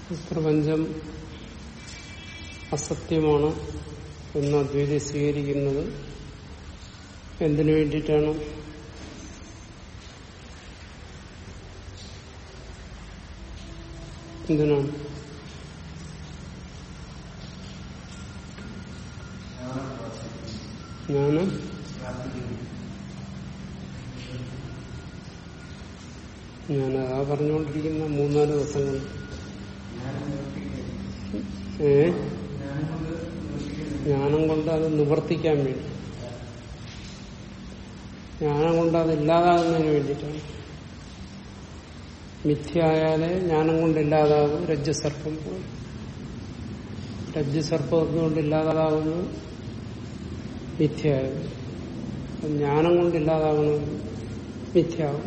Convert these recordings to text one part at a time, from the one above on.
പ്രപഞ്ചം അസത്യമാണ് എന്ന് അദ്വൈതി സ്വീകരിക്കുന്നത് എന്തിനു വേണ്ടിയിട്ടാണ് എന്തിനാണ് ഞാന് ഞാനതാ പറഞ്ഞുകൊണ്ടിരിക്കുന്ന മൂന്നാല് ദിവസം കൊണ്ട് ഏ ജ്ഞാനം കൊണ്ട് അത് നിവർത്തിക്കാൻ വേണ്ടി ജ്ഞാനം കൊണ്ട് അത് ഇല്ലാതാകുന്നതിന് വേണ്ടിയിട്ടാണ് മിഥ്യയായാലേ ജ്ഞാനം കൊണ്ട് ഇല്ലാതാകും രജ്ജസർപ്പം പോയി രജ്ജസർപ്പം എന്തുകൊണ്ട് ഇല്ലാതാകുന്നു മിഥ്യയായത് ജ്ഞാനം കൊണ്ട് ഇല്ലാതാകണമെങ്കിൽ മിഥ്യയാകും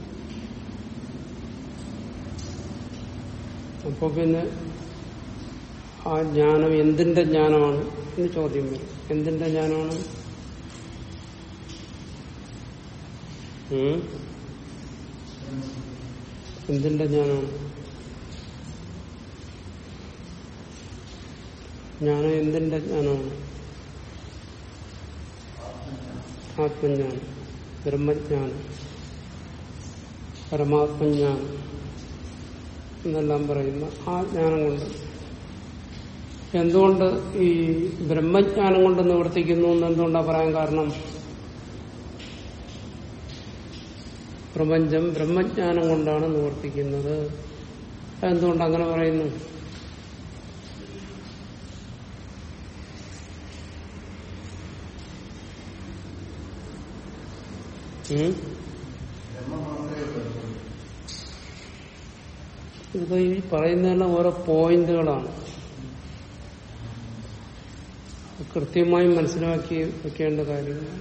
അപ്പൊ പിന്നെ ആ ജ്ഞാനം എന്തിന്റെ ജ്ഞാനമാണ് എന്ന് ചോദ്യം വരും എന്തിന്റെ ജ്ഞാനമാണ് ഉം? എന്തിന്റെ ജ്ഞാനമാണ് ജ്ഞാനം എന്തിന്റെ ജ്ഞാനമാണ് ആത്മജ്ഞാനം ബ്രഹ്മജ്ഞാനം പരമാത്മജ്ഞാനം എന്നെല്ലാം പറയുന്ന ആ ജ്ഞാനം കൊണ്ട് എന്തുകൊണ്ട് ഈ ബ്രഹ്മജ്ഞാനം കൊണ്ട് നിവർത്തിക്കുന്നു എന്ന് എന്തുകൊണ്ടാ പറയാൻ കാരണം പ്രപഞ്ചം ബ്രഹ്മജ്ഞാനം കൊണ്ടാണ് നിവർത്തിക്കുന്നത് എന്തുകൊണ്ട് അങ്ങനെ പറയുന്നു ഉം? ഇതിപ്പോ ഈ പറയുന്നതെല്ലാം ഓരോ പോയിന്റുകളാണ് കൃത്യമായി മനസ്സിലാക്കി വെക്കേണ്ട കാര്യങ്ങൾ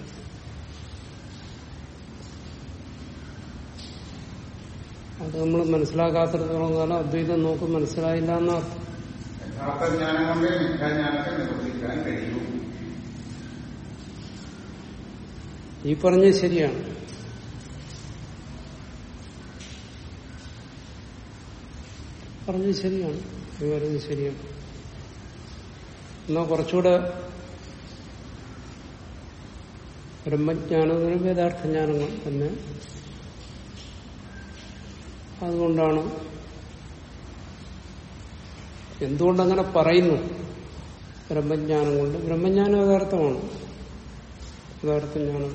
അത് നമ്മൾ മനസ്സിലാക്കാത്തിടത്തോളം കാലം അദ്വൈതം നോക്ക് മനസ്സിലായില്ല എന്നർത്ഥം യഥാർത്ഥ ജ്ഞാനം കൊണ്ടേ മിഥ്യാജ്ഞാനത്തെ നിവർത്തിക്കാൻ കഴിയൂ ഈ പറഞ്ഞത് ശരിയാണ് പറഞ്ഞത് ശരിയാണ് ഈ പറയുന്നത് ശരിയാണ് എന്നാ കുറച്ചുകൂടെ ബ്രഹ്മജ്ഞാനം എന്ന് പറയുമ്പോൾ യഥാർത്ഥ ജ്ഞാനം തന്നെ അതുകൊണ്ടാണ് എന്തുകൊണ്ടങ്ങനെ പറയുന്നു ബ്രഹ്മജ്ഞാനം കൊണ്ട് ബ്രഹ്മജ്ഞാനം യഥാർത്ഥമാണ് യഥാർത്ഥ ജ്ഞാനം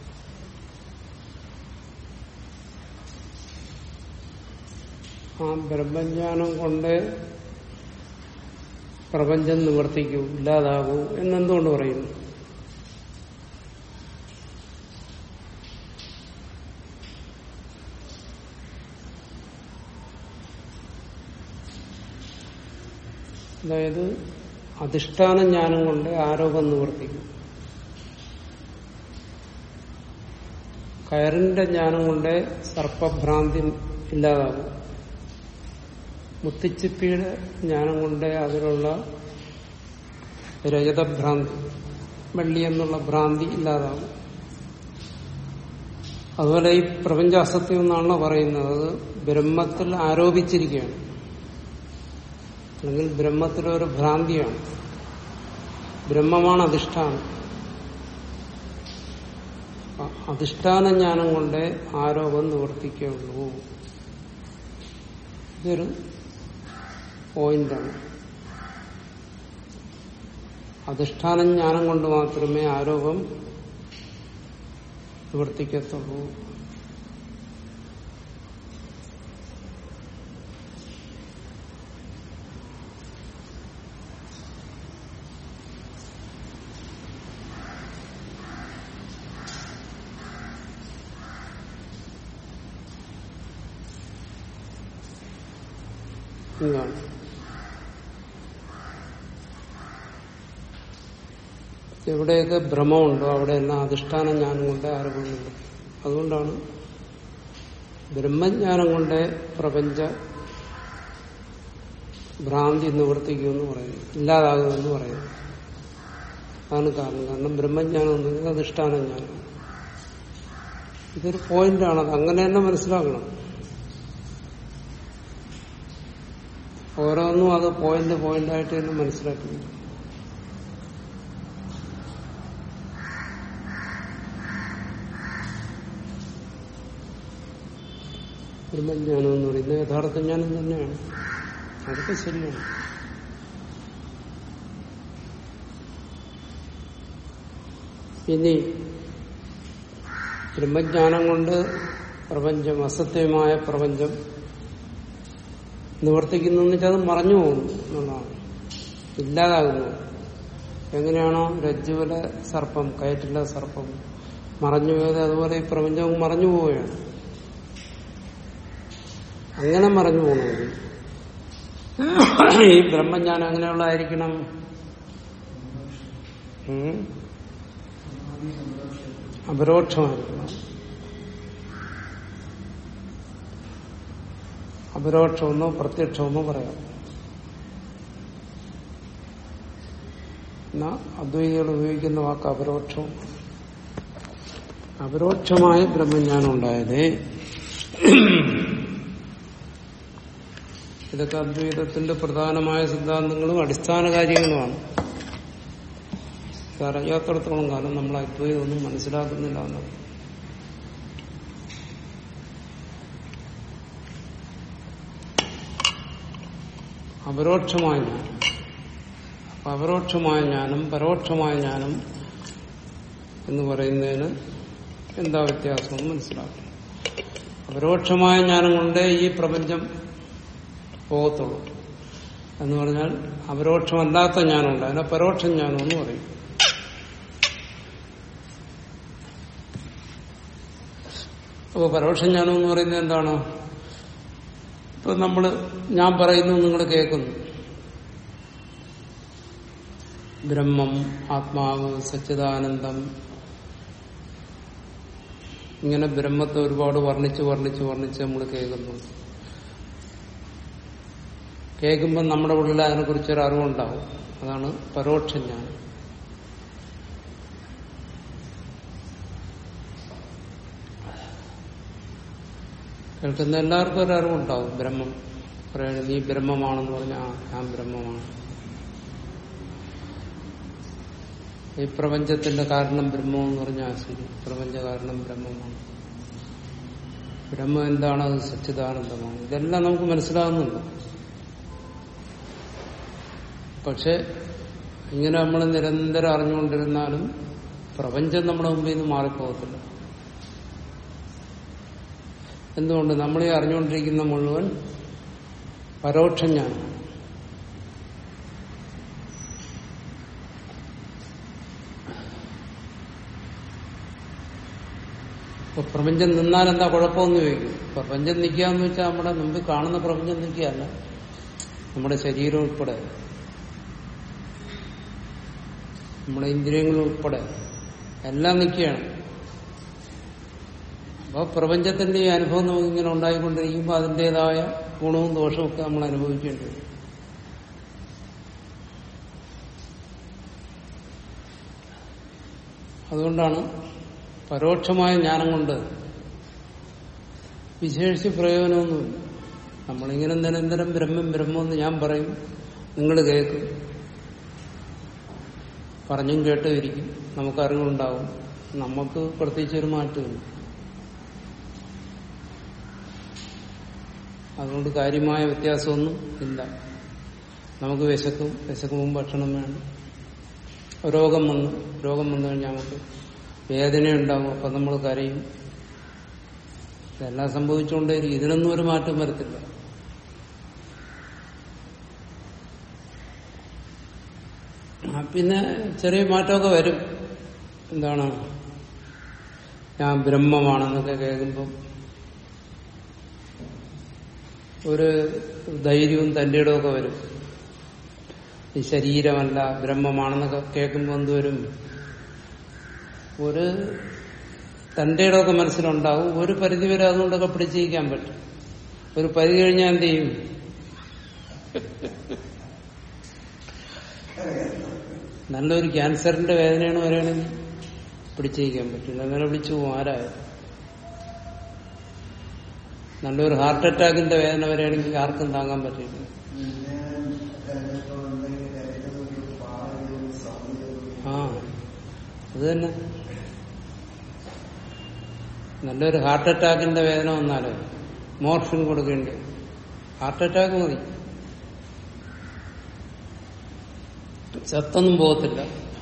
ആ ബ്രഹ്മജ്ഞാനം കൊണ്ട് പ്രപഞ്ചം നിവർത്തിക്കൂ ഇല്ലാതാകൂ എന്നെന്തുകൊണ്ട് പറയുന്നു അതായത് അധിഷ്ഠാന ജ്ഞാനം കൊണ്ട് ആരോപം നിവർത്തിക്കും കയറിന്റെ ജ്ഞാനം കൊണ്ട് സർപ്പഭ്രാന്തി ഇല്ലാതാകും മുത്തിച്ചിപ്പിയുടെ ജ്ഞാനം കൊണ്ട് അതിലുള്ള രജതഭ്രാന്തി വെള്ളി എന്നുള്ള ഭ്രാന്തി ഇല്ലാതാകും അതുപോലെ ഈ പ്രപഞ്ചാസത്യം എന്നാണല്ലോ പറയുന്നത് അത് ബ്രഹ്മത്തിൽ ആരോപിച്ചിരിക്കുകയാണ് അല്ലെങ്കിൽ ബ്രഹ്മത്തിലൊരു ഭ്രാന്തിയാണ് ബ്രഹ്മമാണ് അധിഷ്ഠാനം അ- അധിഷ്ഠാന ജ്ഞാനം കൊണ്ട് ആരോപം നിവർത്തിക്കുള്ളൂ ഇതൊരു പോയിന്റാണ് അധിഷ്ഠാന ജ്ഞാനം കൊണ്ട് മാത്രമേ ആരോപം നിവർത്തിക്കത്തുള്ളൂ ഇതാണ് എവിടെയൊക്കെ ഭ്രമമുണ്ടോ അവിടെയെല്ലാം അധിഷ്ഠാന ജ്ഞാനം കൊണ്ട് ആരോപണമുണ്ട് അതുകൊണ്ടാണ് ബ്രഹ്മജ്ഞാനം കൊണ്ട് പ്രപഞ്ച ഭ്രാന്തി നിവർത്തിക്കുമെന്ന് പറയുന്നു ഇല്ലാതാകുമെന്ന് പറയുന്നു അതാണ് കാരണം കാരണം ബ്രഹ്മജ്ഞാനം എന്ന് പറയുന്നത് അധിഷ്ഠാന ജ്ഞാനം ഇതൊരു പോയിന്റാണ് അത് അങ്ങനെ തന്നെ മനസ്സിലാക്കണം ഓരോന്നും അത് പോയിന്റ് പോയിന്റായിട്ട് തന്നെ മനസ്സിലാക്കി ബ്രഹ്മജ്ഞാനം എന്ന് പറയുന്നത് യഥാർത്ഥ ജ്ഞാനം തന്നെയാണ് അതൊക്കെ ശരിയാണ് ഇനി ബ്രഹ്മജ്ഞാനം കൊണ്ട് പ്രപഞ്ചം അസത്യമായ പ്രപഞ്ചം നിവർത്തിക്കുന്നു എന്ന് വെച്ചാൽ അത് മറഞ്ഞു പോകുന്നു എന്നുള്ളതാണ് ഇല്ലാതാകുന്നു എങ്ങനെയാണോ രജ്ജുവിലെ സർപ്പം കയറ്റിലെ സർപ്പം മറഞ്ഞു പോയത് അതുപോലെ ഈ പ്രപഞ്ചവും മറഞ്ഞു പോവുകയാണ് അങ്ങനെ മറഞ്ഞു പോകണമെങ്കിൽ ഈ ബ്രഹ്മജ്ഞാനം അങ്ങനെയുള്ളതായിരിക്കണം ഉം? അപരോക്ഷമായിരിക്കണം അപരോക്ഷമെന്നോ പ്രത്യക്ഷമെന്നോ പറയാം എന്നാ അദ്വൈതികൾ ഉപയോഗിക്കുന്ന വാക്ക് അപരോക്ഷം അപരോക്ഷമായ ബ്രഹ്മജ്ഞാനം ഉണ്ടായത് ഇതൊക്കെ അദ്വൈതത്തിന്റെ പ്രധാനമായ സിദ്ധാന്തങ്ങളും അടിസ്ഥാന കാര്യങ്ങളുമാണ് അറിയാത്തടത്തോളം കാലം നമ്മൾ അദ്വൈതം ഒന്നും മനസ്സിലാക്കുന്നില്ല എന്നാണ് അപരോക്ഷമായ ജ്ഞാനം അപ്പൊ അപരോക്ഷമായ ജ്ഞാനം പരോക്ഷമായ ജ്ഞാനം എന്ന് പറയുന്നതിന് എന്താ വ്യത്യാസം എന്ന് മനസ്സിലാക്കണം അപരോക്ഷമായ ജ്ഞാനം കൊണ്ടേ ഈ പ്രപഞ്ചം പോകത്തുള്ളൂ എന്ന് പറഞ്ഞാൽ അപരോക്ഷമല്ലാത്ത ജ്ഞാനമുണ്ട് അതിനെ പരോക്ഷ ജ്ഞാനം എന്ന് പറയും അപ്പൊ പരോക്ഷ ജ്ഞാനം എന്ന് പറയുന്നത് എന്താണ് ഇപ്പൊ നമ്മള് ഞാൻ പറയുന്നു നിങ്ങൾ കേൾക്കുന്നു ബ്രഹ്മം ആത്മാവ് സച്ചിദാനന്ദം ഇങ്ങനെ ബ്രഹ്മത്തെ ഒരുപാട് വർണ്ണിച്ച് വർണ്ണിച്ച് വർണ്ണിച്ച് നമ്മൾ കേൾക്കുന്നു കേൾക്കുമ്പോൾ നമ്മുടെ ഉള്ളിൽ അതിനെക്കുറിച്ചൊരു അറിവുണ്ടാവും അതാണ് പരോക്ഷ ജ്ഞാനം കേൾക്കുന്ന എല്ലാവർക്കും ഒരു അറിവുണ്ടാവും ബ്രഹ്മം പറയുന്നത് നീ ബ്രഹ്മമാണെന്ന് പറഞ്ഞാൽ ആ ഞാൻ ബ്രഹ്മമാണ് ഈ പ്രപഞ്ചത്തിന്റെ കാരണം ബ്രഹ്മം എന്ന് പറഞ്ഞാൽ ശരി പ്രപഞ്ച കാരണം ബ്രഹ്മമാണ് ബ്രഹ്മം എന്താണ് അത് സച്ചിദാനന്ദമാണ് ഇതെല്ലാം നമുക്ക് മനസ്സിലാകുന്നുണ്ട് പക്ഷെ ഇങ്ങനെ നമ്മൾ നിരന്തരം അറിഞ്ഞുകൊണ്ടിരുന്നാലും പ്രപഞ്ചം നമ്മുടെ മുമ്പിൽ നിന്ന് മാറിപ്പോകത്തില്ല എന്തുകൊണ്ട് നമ്മളീ അറിഞ്ഞുകൊണ്ടിരിക്കുന്ന മുഴുവൻ പരോക്ഷം ഞാനാണ് ഇപ്പൊ പ്രപഞ്ചം നിന്നാൽ എന്താ കുഴപ്പമെന്ന് ചോദിക്കും പ്രപഞ്ചം നിൽക്കുക എന്ന് വെച്ചാൽ നമ്മുടെ മുമ്പിൽ കാണുന്ന പ്രപഞ്ചം നിൽക്കുകയല്ല നമ്മുടെ ശരീരം ഉൾപ്പെടെ നമ്മുടെ ഇന്ദ്രിയങ്ങൾ ഉൾപ്പെടെ എല്ലാം നിൽക്കുകയാണ് അപ്പോൾ പ്രപഞ്ചത്തിന്റെ ഈ അനുഭവം നമുക്ക് ഇങ്ങനെ ഉണ്ടായിക്കൊണ്ടിരിക്കുമ്പോൾ അതിൻ്റെതായ ഗുണവും ദോഷവും ഒക്കെ നമ്മൾ അനുഭവിക്കേണ്ടി വരും അതുകൊണ്ടാണ് പരോക്ഷമായ ജ്ഞാനം കൊണ്ട് വിശേഷിച്ച് പ്രയോജനമൊന്നുമില്ല നമ്മളിങ്ങനെ നിരന്തരം ബ്രഹ്മം ബ്രഹ്മമെന്ന് ഞാൻ പറയും നിങ്ങൾ കേൾക്കും പറഞ്ഞും കേട്ടും ഇരിക്കും നമുക്ക് അറിവുണ്ടാവും നമുക്ക് പ്രത്യേകിച്ചൊരു മാറ്റമില്ല അതുകൊണ്ട് കാര്യമായ വ്യത്യാസമൊന്നും ഇല്ല നമുക്ക് വിശക്കും വിശക്കുമ്പോൾ ഭക്ഷണം വേണം രോഗം വന്നു രോഗം വന്നു കഴിഞ്ഞാൽ നമുക്ക് വേദന ഉണ്ടാവും അപ്പം നമ്മൾ കരയും ഇതെല്ലാം സംഭവിച്ചുകൊണ്ടേയിരിക്കും ഇതിനൊന്നും ഒരു മാറ്റം വരത്തില്ല ആ, പിന്നെ ചെറിയ മാറ്റമൊക്കെ വരും എന്താണ് ഞാൻ ബ്രഹ്മമാണെന്നൊക്കെ കേൾക്കുമ്പം ഒരു ധൈര്യവും തന്റെ ഇടമൊക്കെ വരും ഈ ശരീരമല്ല ബ്രഹ്മമാണെന്നൊക്കെ കേൾക്കുമ്പോൾ എന്തുവരും ഒരു തന്റെ ഇടമൊക്കെ മനസ്സിലുണ്ടാവും ഒരു പരിധി വരെ അതുകൊണ്ടൊക്കെ പിടിച്ചിരിക്കാൻ പറ്റും ഒരു പരിധി കഴിഞ്ഞാൽ എന്ത് ചെയ്യും നല്ലൊരു ക്യാൻസറിന്റെ വേദനയാണ് വരികയാണെങ്കിൽ പിടിച്ചിരിക്കാൻ പറ്റില്ല അങ്ങനെ പിടിച്ചു പോകും ആരായാലും നല്ലൊരു ഹാർട്ട് അറ്റാക്കിന്റെ വേദന വരികയാണെങ്കിൽ ആർക്കും താങ്ങാൻ പറ്റില്ല ആ അത് തന്നെ നല്ലൊരു ഹാർട്ട് അറ്റാക്കിന്റെ വേദന വന്നാല് മോർഫിൻ കൊടുക്കേണ്ടി വരും. ഹാർട്ട് അറ്റാക്ക് മതി ചത്തൊന്നും പോകത്തില്ല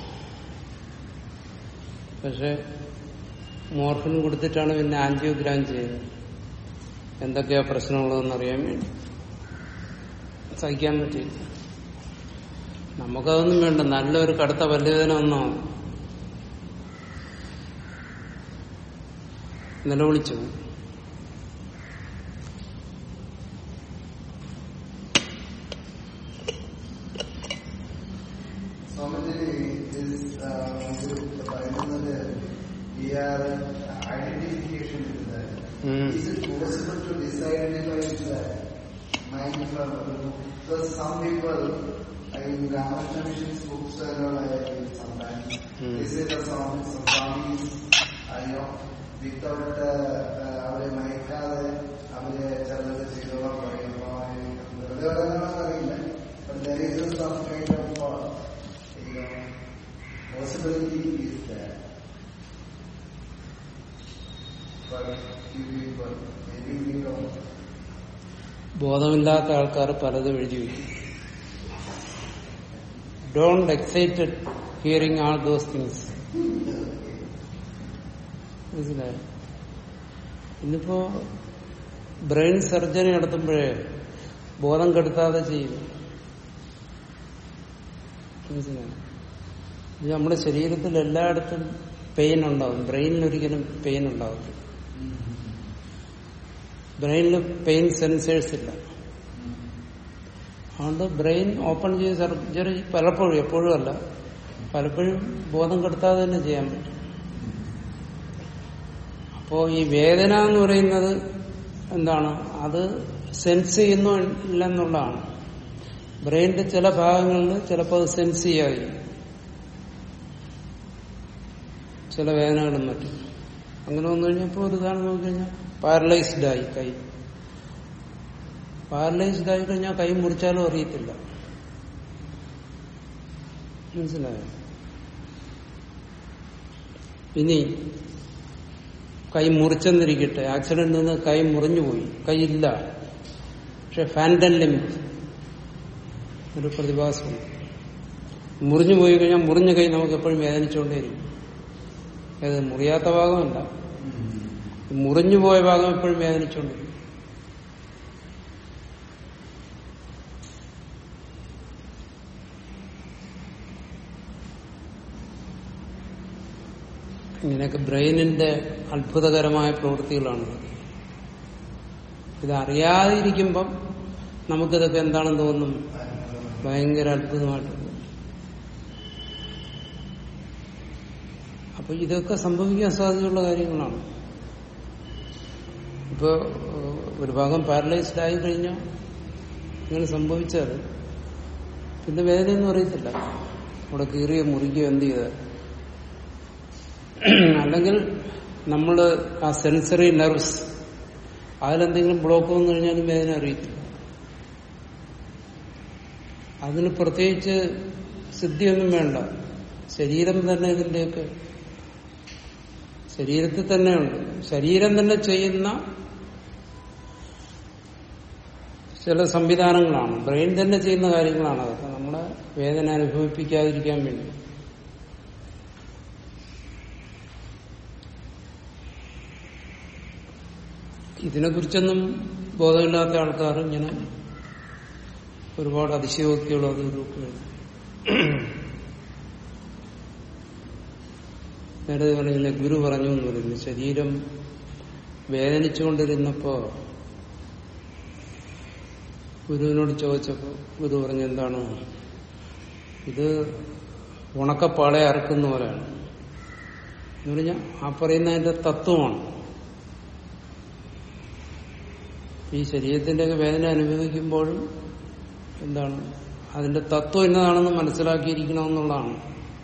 പക്ഷെ മോർഫിൻ കൊടുത്തിട്ടാണ് പിന്നെ ആൻജിയോഗ്രാം ചെയ്യുന്നത് എന്തൊക്കെയാ പ്രശ്നമുള്ളതെന്ന് അറിയാൻ വേണ്ടി സഹിക്കാൻ പറ്റില്ല നമുക്കതൊന്നും വേണ്ട നല്ലൊരു കടുത്ത പല്ലുവേദന ഒന്നാണ് നിലവിളിച്ചു പോകും. Swamiji, this uh, ഇത് പറയുന്നത് we are identification with that. ഉം. Is it possible to disidentify that mind from because some people in Ramakrishna Mission's books and all I read sometimes Hmm. they say the Swami, some Swamis, uh, you know, without uh, uh, അവരെ മയക്കാതെ അവരെ ചിലത് ചെയ്തോളാൻ പറയുമ്പോ വെറുതെ പറയുന്നതാണോ അറിയില്ല but there is some kind of uh, you know, possibility is there. But few people, maybe we don't. ബോധമില്ലാത്ത ആൾക്കാർ പലതും എഴുതി വയ്ക്കും don't excited hearing all those things മനസ്സിലായോ ഇന്നിപ്പോ ബ്രെയിൻ സർജറി നടത്തുമ്പോഴേ ബോധം കെടുത്താതെ ചെയ്യും മനസ്സിലായോ ഇത് നമ്മുടെ ശരീരത്തിൽ എല്ലായിടത്തും പെയിൻ ഉണ്ടാവും ബ്രെയിനിൽ ഒരിക്കലും പെയിൻ ഉണ്ടാവും ബ്രെയിനിൽ പെയിൻ സെൻസേഴ്സ് ഇല്ല അതുകൊണ്ട് ബ്രെയിൻ ഓപ്പൺ ചെയ്ത് സർജറി പലപ്പോഴും എപ്പോഴും അല്ല പലപ്പോഴും ബോധം കെടുത്താതെ തന്നെ ചെയ്യാൻ പറ്റും അപ്പോ ഈ വേദന എന്ന് പറയുന്നത് എന്താണ് അത് സെൻസ് ചെയ്യുന്നു ഇല്ലെന്നുള്ളതാണ് ബ്രെയിനിന്റെ ചില ഭാഗങ്ങളിൽ ചിലപ്പോൾ അത് സെൻസ് ചെയ്യാതെ ചില വേദനകളും മറ്റും അങ്ങനെ വന്നു കഴിഞ്ഞപ്പോൾ ഒരു ഉദാഹരണം നോക്കിക്കഴിഞ്ഞാൽ പാരലൈസ്ഡ് ആയി കൈ പാരലൈസ്ഡ് ആയി കഴിഞ്ഞാൽ കൈ മുറിച്ചാലും അറിയത്തില്ല മനസ്സിലായോ ഇനി കൈ മുറിച്ചെന്നിരിക്കട്ടെ ആക്സിഡന്റിൽ നിന്ന് കൈ മുറിഞ്ഞുപോയി കൈയില്ല പക്ഷെ ഫാൻഡൻ ലിംബ് ഒരു പ്രതിഭാസമുണ്ട് മുറിഞ്ഞു പോയി കഴിഞ്ഞാൽ മുറിഞ്ഞ കൈ നമുക്ക് എപ്പോഴും വേദനിച്ചുകൊണ്ടേയിരിക്കും ഏത് മുറിയാത്ത ഭാഗമല്ല മുറിഞ്ഞു പോയ ഭാഗം എപ്പോഴും വേദനിച്ചുകൊണ്ടിരിക്കും ഇങ്ങനെയൊക്കെ ബ്രെയിനിന്റെ അത്ഭുതകരമായ പ്രവൃത്തികളാണ് ഇത് അറിയാതിരിക്കുമ്പം നമുക്കിതൊക്കെ എന്താണെന്ന് തോന്നും ഭയങ്കര അത്ഭുതമായിട്ട് തോന്നും. അപ്പൊ ഇതൊക്കെ സംഭവിക്കാൻ സാധ്യതയുള്ള കാര്യങ്ങളാണ് ഇപ്പൊ ഏഹ്, ഒരു ഭാഗം പാരലൈസ്ഡ് ആയി കഴിഞ്ഞാൽ ഇങ്ങനെ സംഭവിച്ചാൽ പിന്നെ വേദനയൊന്നും അറിയത്തില്ല അവിടെ കീറിയോ മുറിക്കുകയോ എന്ത് ചെയ്ത അല്ലെങ്കിൽ നമ്മൾ ആ സെൻസറി നെർവ്സ് അതിലെന്തെങ്കിലും ബ്ലോക്ക് വന്നു കഴിഞ്ഞാലും വേദന അറിയത്തില്ല അതിന് പ്രത്യേകിച്ച് സിദ്ധിയൊന്നും വേണ്ട ശരീരം തന്നെ ഇതിന്റെയൊക്കെ ശരീരത്തിൽ തന്നെയുണ്ട് ശരീരം തന്നെ ചെയ്യുന്ന ചില സംവിധാനങ്ങളാണ് ബ്രെയിൻ തന്നെ ചെയ്യുന്ന കാര്യങ്ങളാണ് അതൊക്കെ നമ്മളെ വേദന അനുഭവിപ്പിക്കാതിരിക്കാൻ വേണ്ടി ഇതിനെക്കുറിച്ചൊന്നും ബോധമില്ലാത്ത ആൾക്കാർ ഇങ്ങനെ ഒരുപാട് അതിശയോക്തികളും അതും ഇതൊക്കെ എഴുതും. നേരത്തെ പറഞ്ഞില്ലേ ഗുരു പറഞ്ഞു എന്ന് പറയുന്നു ശരീരം വേദനിച്ചുകൊണ്ടിരുന്നപ്പോ ഗുരുവിനോട് ചോദിച്ചപ്പോ ഗുരു പറഞ്ഞു എന്താണ് ഇത് ഉണക്കപ്പാളെ അറക്കുന്ന പോലെയാണ് എന്ന് പറഞ്ഞാൽ ആ പറയുന്നതിന്റെ തത്വമാണ് ഈ ശരീരത്തിന്റെയൊക്കെ വേദന അനുഭവിക്കുമ്പോഴും എന്താണ് അതിന്റെ തത്വം എന്നതാണെന്ന് മനസ്സിലാക്കിയിരിക്കണമെന്നുള്ളതാണ്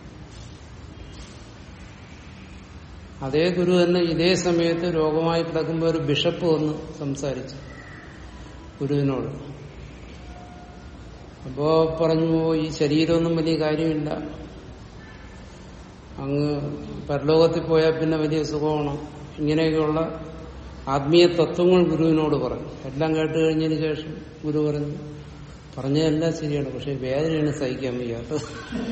അതേ ഗുരു തന്നെ ഇതേ സമയത്ത് രോഗമായി കിടക്കുമ്പോൾ ഒരു ബിഷപ്പ് വന്ന് സംസാരിച്ചു ഗുരുവിനോട് അപ്പോ പറഞ്ഞു ഈ ശരീരമൊന്നും വലിയ കാര്യമില്ല അങ്ങ് പരലോകത്തിൽ പോയാൽ പിന്നെ വലിയ സുഖമാണ് ഇങ്ങനെയൊക്കെയുള്ള ആത്മീയ തത്വങ്ങൾ ഗുരുവിനോട് പറഞ്ഞു എല്ലാം കേട്ട് കഴിഞ്ഞതിന് ശേഷം ഗുരു പറഞ്ഞു പറഞ്ഞതെല്ലാം ശരിയാണ് പക്ഷെ വേദനയാണ് സഹിക്കാൻ വയ്യാത്തത്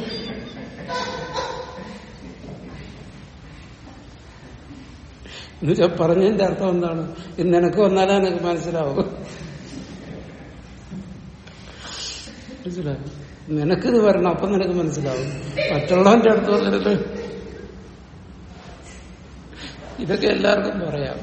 എന്നുവെച്ചാൽ പറഞ്ഞതിന്റെ അർത്ഥം എന്താണ് ഇത് നിനക്ക് വന്നാലേ നിനക്ക് മനസ്സിലാവും മനസ്സിലാവും നിനക്കിത് വരണം അപ്പം നിനക്ക് മനസ്സിലാവും മറ്റുള്ളവന്റെ അടുത്ത് വന്നിട്ട് ഇതൊക്കെ എല്ലാവർക്കും പറയാം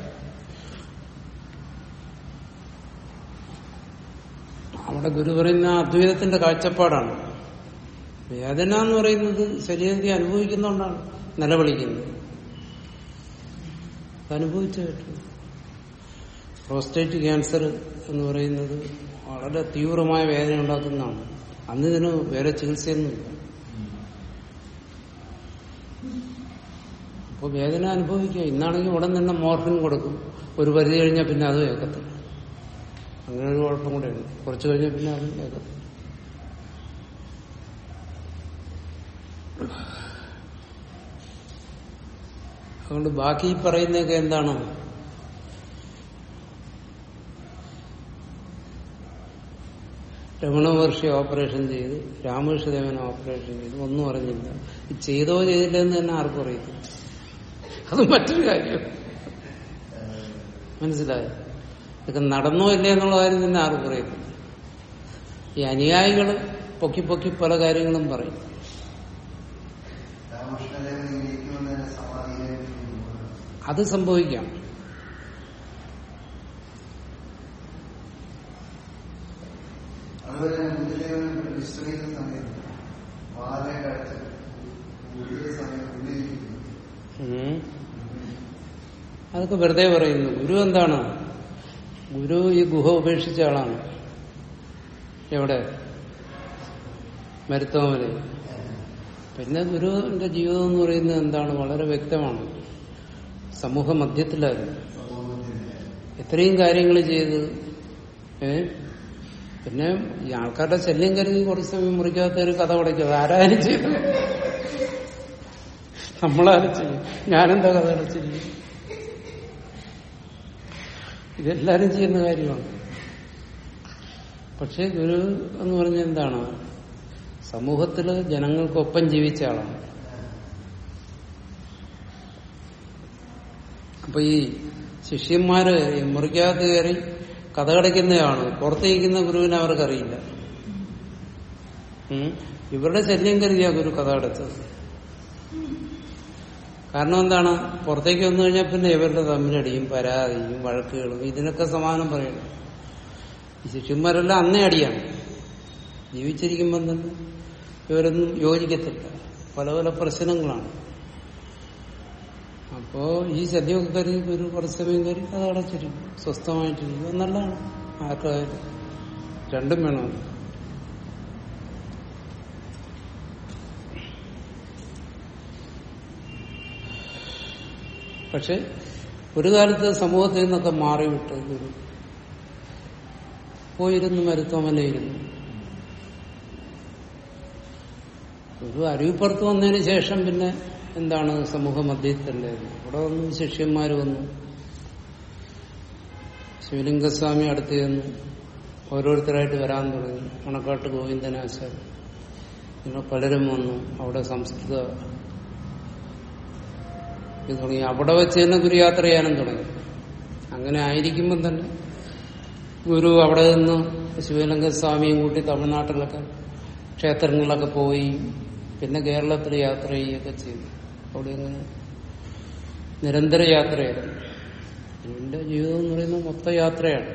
അവിടെ ഗുരു പറയുന്ന അദ്വൈതത്തിന്റെ കാഴ്ചപ്പാടാണ് വേദന എന്ന് പറയുന്നത് ശരീരത്തെ അനുഭവിക്കുന്നതുകൊണ്ടാണ് നിലവിളിക്കുന്നത് അനുഭവിച്ചു പറ്റും പ്രോസ്റ്റേറ്റ് ക്യാൻസർ എന്ന് പറയുന്നത് വളരെ തീവ്രമായ വേദന ഉണ്ടാക്കുന്നതാണ് അന്ന് ഇതിന് വേറെ ചികിത്സയൊന്നുമില്ല അപ്പോൾ വേദന അനുഭവിക്കുക ഇന്നാണെങ്കിൽ ഉടൻ തന്നെ മോർഫിൻ കൊടുക്കും ഒരു പരിധി കഴിഞ്ഞാൽ പിന്നെ അത് കേൾക്കത്തില്ല അങ്ങനെ ഒരു കുഴപ്പം കൂടെയുണ്ട് കുറച്ച് കഴിഞ്ഞാൽ പിന്നെ അത് കേൾക്കത്തില്ല അതുകൊണ്ട് ബാക്കി ഈ പറയുന്നതൊക്കെ എന്താണ് രമണ മഹർഷി ഓപ്പറേഷൻ ചെയ്ത് രാമകൃഷ്ണദേവൻ ഓപ്പറേഷൻ ചെയ്ത് ഒന്നും അറിഞ്ഞില്ല ഇത് ചെയ്തോ ചെയ്തില്ലെന്ന് തന്നെ ആർക്കും അറിയത്തില്ല അത് മറ്റൊരു കാര്യം മനസ്സിലായോ ഇതൊക്കെ നടന്നോ ഇല്ലേ എന്നുള്ള കാര്യം തന്നെ ആർക്കും അറിയത്തില്ല ഈ അനുയായികൾ പൊക്കി പൊക്കി പല കാര്യങ്ങളും പറയും രാമകൃഷ്ണദേവൻ ഇരിക്കുമെന്ന് സമാധിയിലേക്ക് അത് സംഭവിക്കാം അതുപോലെ ഗുരുദേവൻ വിശ്രമിക്കുന്ന സമയത്ത് വാലെ കഴിച്ച് കൂടുതൽ സമയം ഉള്ളിലിരിക്കുന്നു ഉം. അതൊക്കെ വെറുതെ പറയുന്നു ഗുരു എന്താണ് ഗുരു ഈ ഗുഹ ഉപേക്ഷിച്ച ആളാണ് എവിടെ മരുത്തോമല് പിന്നെ ഗുരുവിന്റെ ജീവിതം എന്ന് പറയുന്നത് എന്താണ് വളരെ വ്യക്തമാണ് സമൂഹ മധ്യത്തിലായിരുന്നു ഇത്രയും കാര്യങ്ങൾ ചെയ്ത് ഏ പിന്നെ ഈ ആൾക്കാരുടെ ശല്യം കരുതി കുറച്ച് സമയം മുറിക്കാത്ത ഒരു കഥ പഠിക്കും ആരായാലും ചെയ്തു നമ്മളാരും ചെയ്യും ഞാനെന്താ കഥ അടച്ചിരിക്കും ഇതെല്ലാരും ചെയ്യുന്ന കാര്യമാണ് പക്ഷെ ഗുരു എന്ന് പറഞ്ഞ എന്താണ് സമൂഹത്തില് ജനങ്ങൾക്കൊപ്പം ജീവിച്ച ആളാണ് അപ്പൊ ഈ ശിഷ്യന്മാര് ഈ മുറിക്കകത്ത് കയറി കഥ കടയ്ക്കുന്നതാണ് പുറത്തേക്കുന്ന ഗുരുവിനെ അവർക്കറിയില്ല ഉം. ഇവരുടെ ശല്യം കരുതിയാ ഗുരു കഥ അടച്ചത് കാരണം എന്താണ് പുറത്തേക്ക് വന്നു കഴിഞ്ഞാൽ പിന്നെ ഇവരുടെ തമ്മിലടിയും പരാതിയും വഴക്കുകളും ഇതിനൊക്കെ സമാനം പറയണം ഈ ശിഷ്യന്മാരെല്ലാം അന്നേ അടിയാണ് ജീവിച്ചിരിക്കുമ്പം തന്നെ ഇവരൊന്നും യോജിക്കത്തില്ല പല പല പ്രശ്നങ്ങളാണ് അപ്പോ ഈ ശല്യമൊക്കെ കരുതി ഒരു കുറച്ച് സമയം കയറി അത് അടച്ചിരിക്കും സ്വസ്ഥമായിട്ടിരിക്കും അത് നല്ലതാണ് ആർക്കായാലും രണ്ടും വേണം പക്ഷെ ഒരു കാലത്ത് സമൂഹത്തിൽ നിന്നൊക്കെ മാറിവിട്ട് ഗുരു പോയിരുന്നു മരുത്തോമലയിരുന്നു ഒരു അരുവിപ്പുറത്ത് വന്നതിന് ശേഷം പിന്നെ എന്താണ് സമൂഹ മധ്യത്തിലുണ്ടായത് ഇവിടെ വന്നു ശിഷ്യന്മാർ വന്നു ശിവലിംഗസ്വാമി അടുത്ത് ചെന്നു ഓരോരുത്തരായിട്ട് വരാൻ തുടങ്ങി കണക്കാട്ട് ഗോവിന്ദനാശാൻ ഇങ്ങനെ പലരും വന്നു അവിടെ സംസ്കൃത ഇത് തുടങ്ങി അവിടെ വെച്ച് തന്നെ ഗുരു യാത്ര ചെയ്യാനും തുടങ്ങി അങ്ങനെ ആയിരിക്കുമ്പം തന്നെ ഗുരു അവിടെ നിന്ന് ശിവലിംഗ സ്വാമിയും കൂട്ടി തമിഴ്നാട്ടിലൊക്കെ ക്ഷേത്രങ്ങളിലൊക്കെ പോയി പിന്നെ കേരളത്തിൽ യാത്ര ചെയ്യുകയൊക്കെ ചെയ്തു അവിടെ ഇങ്ങനെ നിരന്തര യാത്രയായിരുന്നു ഗുരുവിന്റെ ജീവിതം എന്ന് പറയുന്നത് മൊത്ത യാത്രയാണ്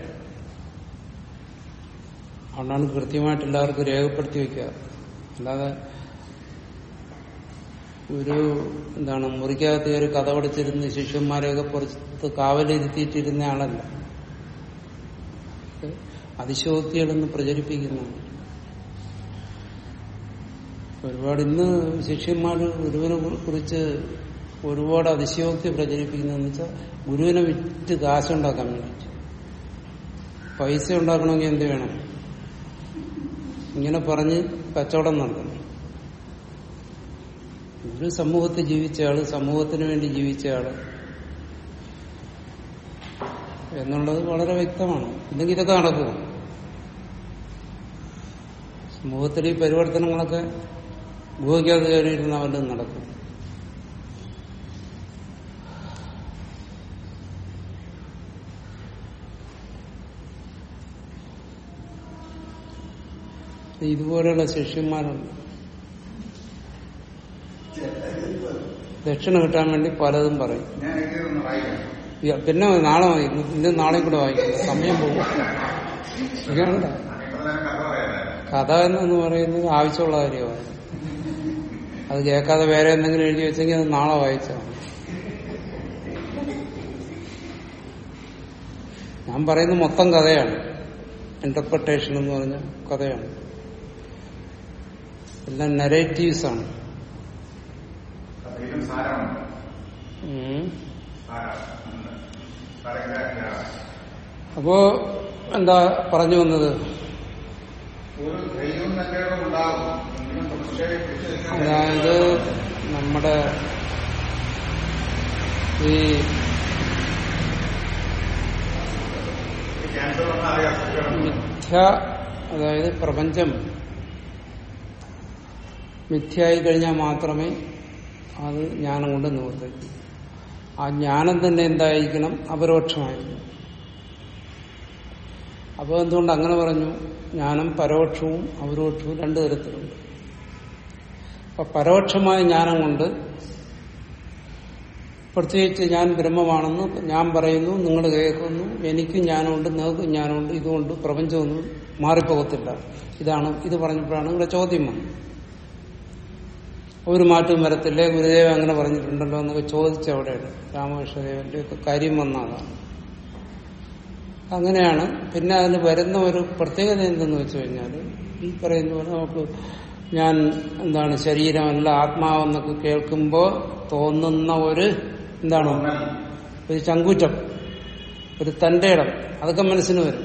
അതുകൊണ്ടാണ് കൃത്യമായിട്ട് എല്ലാവർക്കും രേഖപ്പെടുത്തി വെക്കുക അല്ലാതെ ഒരു എന്താണ് മുറിക്കകത്ത് കയറി കഥ പഠിച്ചിരുന്ന് ശിഷ്യന്മാരെയൊക്കെ പുറത്ത് കാവലിരുത്തിയിട്ടിരുന്ന ആളല്ല അതിശോക്തികളെന്ന് പ്രചരിപ്പിക്കുന്നതാണ് ഒരുപാട് ഇന്ന് ശിഷ്യന്മാർ ഗുരുവിനെ കുറിച്ച് ഒരുപാട് അതിശയോക്തി പ്രചരിപ്പിക്കുന്നതെന്ന് വെച്ചാൽ ഗുരുവിനെ വിറ്റ് കാശുണ്ടാക്കാൻ വേണ്ടി പൈസ ഉണ്ടാക്കണമെങ്കിൽ എന്ത് വേണം ഇങ്ങനെ പറഞ്ഞ് കച്ചവടം നടത്തണം ഒരു സമൂഹത്തിൽ ജീവിച്ചയാള് സമൂഹത്തിന് വേണ്ടി ജീവിച്ചയാള് എന്നുള്ളത് വളരെ വ്യക്തമാണ് ഇല്ലെങ്കിൽ ഇതൊക്കെ നടക്കും സമൂഹത്തിൽ ഈ പരിവർത്തനങ്ങളൊക്കെ ഭൂമിക്കകത്ത് കയറിയിരുന്ന വല്ലതും നടക്കും ഇതുപോലെയുള്ള ശിഷ്യന്മാരുണ്ട് ദക്ഷിണ കിട്ടാൻ വേണ്ടി പലതും പറയും ഞാൻ എഴുതിയതൊന്ന് വായിക്കാം ഈ പിന്നെ നാളെ വായി ഇന്ന് നാളെ കൂടെ വായിക്കും സമയം പോകും ഇങ്ങനെയുണ്ട്. ഇപ്പൊ തന്നെ കഥ പറയാനായിരുന്നു കഥ എന്ന് പറയുന്നത് ആവശ്യമുള്ള കാര്യമാണ് അത് കേൾക്കാതെ വേറെ എന്തെങ്കിലും എഴുതി വെച്ചെങ്കിൽ അത് നാളെ വായിച്ചാൽ മതി. ഞാൻ പറയുന്നത് മൊത്തം കഥയാണ് ഇന്റർപ്രിട്ടേഷൻ എന്ന് പറഞ്ഞ കഥയാണ് എല്ലാം നെറേറ്റീവ്സ് ആണ് കഥയിലും സാരമുണ്ട് ഉം. സാരം ഉണ്ട്. സാരമില്ല. അപ്പോ എന്താ പറഞ്ഞു വന്നത് ഒരു ധൈര്യവും തന്റെ ഉണ്ടാകും എങ്കിലും തീർച്ചയായും പിടിച്ചു നിൽക്കാൻ അതായത് നമ്മുടെ ഈ ക്യാൻസർ വന്നാൽ അറിയാം സൂചന. മിഥ്യ അതായത് പ്രപഞ്ചം മിഥ്യയായി കഴിഞ്ഞാൽ മാത്രമേ അത് ജ്ഞാനം കൊണ്ട് നിവർത്തിക്കൂ ആ ജ്ഞാനം തന്നെ എന്തായിരിക്കണം അപരോക്ഷമായിരിക്കണം അപ്പോൾ എന്തുകൊണ്ട് അങ്ങനെ പറഞ്ഞു ജ്ഞാനം പരോക്ഷവും അപരോക്ഷവും രണ്ടു തരത്തിലുണ്ട് അപ്പൊ പരോക്ഷമായ ജ്ഞാനം കൊണ്ട് പ്രത്യേകിച്ച് ഞാൻ ബ്രഹ്മമാണെന്ന് ഞാൻ പറയുന്നു നിങ്ങൾ കേൾക്കുന്നു എനിക്ക് ജ്ഞാനമുണ്ട് നിങ്ങൾക്ക് ജ്ഞാനമുണ്ട് ഇതുകൊണ്ട് പ്രപഞ്ചമൊന്നും മാറിപ്പോകത്തില്ല ഇതാണ് ഇത് പറഞ്ഞപ്പോഴാണ് നിങ്ങളുടെ ചോദ്യം വന്നത് ഒരു മാറ്റവും വരത്തില്ലേ ഗുരുദേവൻ അങ്ങനെ പറഞ്ഞിട്ടുണ്ടല്ലോ എന്നൊക്കെ ചോദിച്ചവിടെയാണ് രാമകൃഷ്ണദേവന്റെ ഒക്കെ കാര്യം വന്നതാണ് അങ്ങനെയാണ് പിന്നെ അതിന് വരുന്ന ഒരു പ്രത്യേകത എന്തെന്ന് വെച്ച് കഴിഞ്ഞാൽ ഈ പറയുന്ന പോലെ നമുക്ക് ഞാൻ എന്താണ് ശരീരമല്ല ആത്മാവെന്നൊക്കെ കേൾക്കുമ്പോൾ തോന്നുന്ന ഒരു എന്താണ് ഒരു ചങ്കൂറ്റം ഒരു തന്റെ ഇടം അതൊക്കെ മനസ്സിന് വരും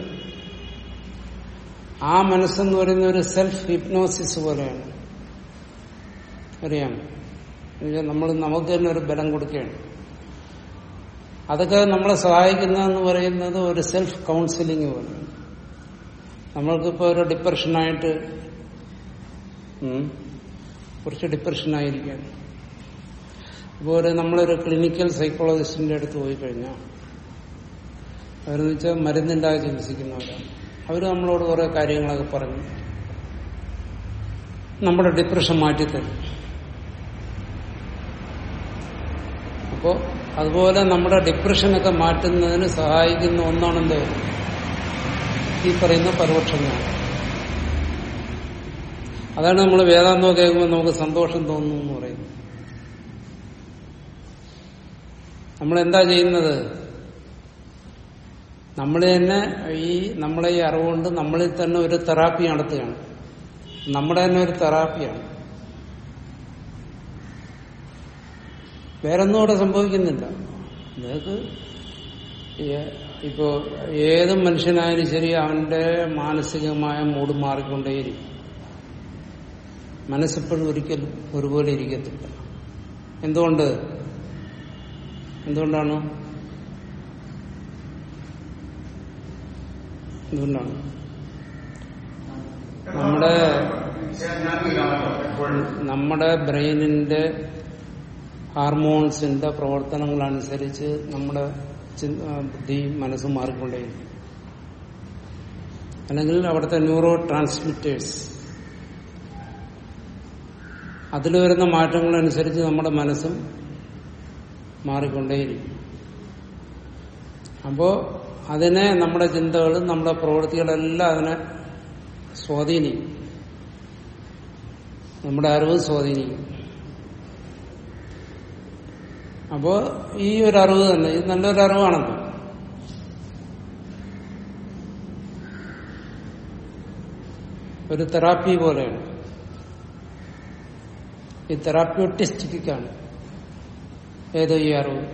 ആ മനസ്സെന്ന് പറയുന്ന ഒരു സെൽഫ് ഹിപ്നോസിസ് പോലെയാണ് അറിയാം നമ്മൾ നമുക്ക് തന്നെ ഒരു ബലം കൊടുക്കുകയാണ് അതൊക്കെ നമ്മളെ സഹായിക്കുന്നതെന്ന് പറയുന്നത് ഒരു സെൽഫ് കൗൺസിലിംഗ് പോലെ നമ്മൾക്കിപ്പോ ഒരു ഡിപ്രഷനായിട്ട് ഉം, കുറച്ച് ഡിപ്രഷനായിരിക്കുകയാണ് അപ്പോൾ ഒരു നമ്മളൊരു ക്ലിനിക്കൽ സൈക്കോളജിസ്റ്റിന്റെ അടുത്ത് പോയി കഴിഞ്ഞാൽ അവരെന്ന് വെച്ചാൽ മരുന്നുണ്ടായി ചികിത്സിക്കുന്നവരാണ് അവർ നമ്മളോട് കുറെ കാര്യങ്ങളൊക്കെ പറഞ്ഞു നമ്മുടെ ഡിപ്രഷൻ മാറ്റിത്തരും അപ്പോ അതുപോലെ നമ്മുടെ ഡിപ്രഷനൊക്കെ മാറ്റുന്നതിന് സഹായിക്കുന്ന ഒന്നാണെന്ത് ഈ പറയുന്ന പരോക്ഷജ്ഞാനം അതാണ് നമ്മൾ വേദാന്തം കേൾക്കുമ്പോൾ നമുക്ക് സന്തോഷം തോന്നുന്നു എന്ന് പറയുന്നത് നമ്മൾ എന്താ ചെയ്യുന്നത് നമ്മൾ തന്നെ ഈ നമ്മളെ ഈ അറിവുകൊണ്ട് നമ്മളിൽ തന്നെ ഒരു തെറാപ്പി നടത്തുകയാണ് നമ്മുടെ തന്നെ ഒരു തെറാപ്പിയാണ് വേറൊന്നും അവിടെ സംഭവിക്കുന്നില്ല നിങ്ങൾക്ക് ഏ- ഇപ്പോ ഏത് മനുഷ്യനായാലും ശരി അവന്റെ മാനസികമായ മൂഡ് മാറിക്കൊണ്ടേയിരിക്കും മനസ്സെപ്പോഴും ഒരിക്കലും ഒരുപോലെ ഇരിക്കത്തില്ല എന്തുകൊണ്ട് എന്തുകൊണ്ടാണ് എന്തുകൊണ്ടാണ് നമ്മുടെ ഞാൻ ഇല്ലാമല്ലോ എപ്പോഴും നമ്മുടെ ബ്രെയിനിന്റെ ഹാർമോൺസിന്റെ പ്രവർത്തനങ്ങളനുസരിച്ച് നമ്മുടെ ചിന്ത- ആ, ബുദ്ധിയും മനസ്സും മാറിക്കൊണ്ടേയിരിക്കും അല്ലെങ്കിൽ അവിടുത്തെ ന്യൂറോ ട്രാൻസ്മിറ്റേഴ്സ് അതിൽ വരുന്ന മാറ്റങ്ങളനുസരിച്ച് നമ്മുടെ മനസ്സും മാറിക്കൊണ്ടേയിരിക്കും അപ്പോ അതിനെ നമ്മുടെ ചിന്തകളും നമ്മുടെ പ്രവൃത്തികളെല്ലാം അതിനെ സ്വാധീനിക്കും നമ്മുടെ അറിവ് സ്വാധീനിക്കും അപ്പോ ഈ ഒരു അറിവ് തന്നെ ഇത് നല്ലൊരു അറിവാണല്ലോ ഒരു തെറാപ്പി പോലെയാണ് ഈ തെറാപ്യൂട്ടിസ്റ്റിക്കാണ് ഏതോ ഈ അറിവ്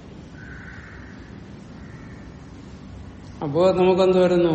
അപ്പോ നമുക്കെന്ത് വരുന്നു